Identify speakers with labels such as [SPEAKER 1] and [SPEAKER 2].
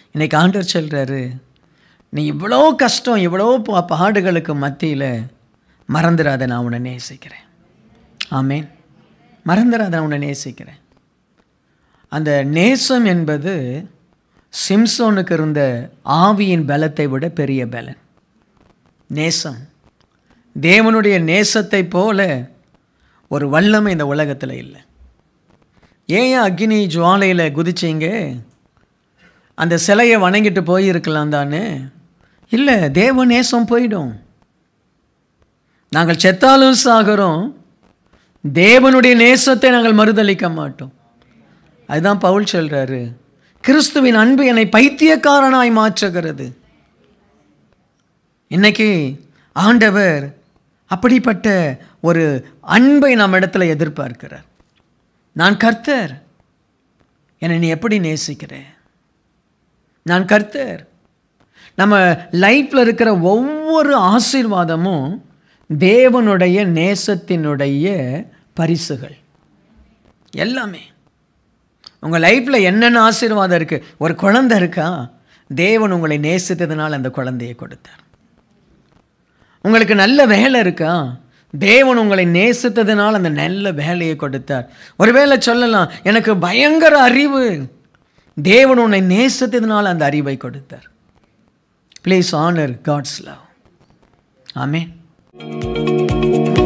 [SPEAKER 1] இன்னைக்கு ஆண்டவர் சொல்கிறாரு நீ இவ்வளோ கஷ்டம் இவ்வளோ பா- பாடுகளுக்கு மத்தியில் மறந்துடாத நான் உன்னை நேசிக்கிறேன் ஆமேன் மறந்துடாத நான் உன்னை நேசிக்கிறேன் அந்த நேசம் என்பது சிம்சோனுக்கு இருந்த ஆவியின் பலத்தை விட பெரிய பலன் நேசம் தேவனுடைய நேசத்தை போல ஒரு வல்லமை இந்த உலகத்தில் இல்லை ஏன் அக்னி ஜுவாலையில் குதிச்சீங்க அந்த சிலையை வணங்கிட்டு போயிருக்கலாம் தானே இல்லை தேவ நேசம் போயிடும் நாங்கள் செத்தாலும் சாகிறோம் தேவனுடைய நேசத்தை நாங்கள் மறுதளிக்க மாட்டோம் அதுதான் பவுல் சொல்றாரு கிறிஸ்துவின் அன்பு என்னை பைத்தியக்காரனாய் மாற்றுகிறது இன்னைக்கு ஆண்டவர் அப்படிப்பட்ட ஒரு அன்பை நம்ம இடத்துல எதிர்பார்க்கிறார் நான் கர்த்தர் என்னை நீ எப்படி நேசிக்கிற நான் கர்த்தர் நம்ம லைஃப்பில் இருக்கிற ஒவ்வொரு ஆசீர்வாதமும் தேவனுடைய நேசத்தினுடைய பரிசுகள் எல்லாமே உங்கள் லைஃப்பில் என்னென்ன ஆசீர்வாதம் இருக்குது ஒரு குழந்தை இருக்கா தேவன் உங்களை நேசித்ததுனால் அந்த குழந்தையை கொடுத்தார் உங்களுக்கு நல்ல வேலை இருக்கா தேவன் உங்களை நேசித்ததுனால் அந்த நல்ல வேலையை கொடுத்தார் ஒருவேளை சொல்லலாம் எனக்கு பயங்கர அறிவு தேவன் உன்னை நேசித்ததுனால் அந்த அறிவை கொடுத்தார் please honour God's love amen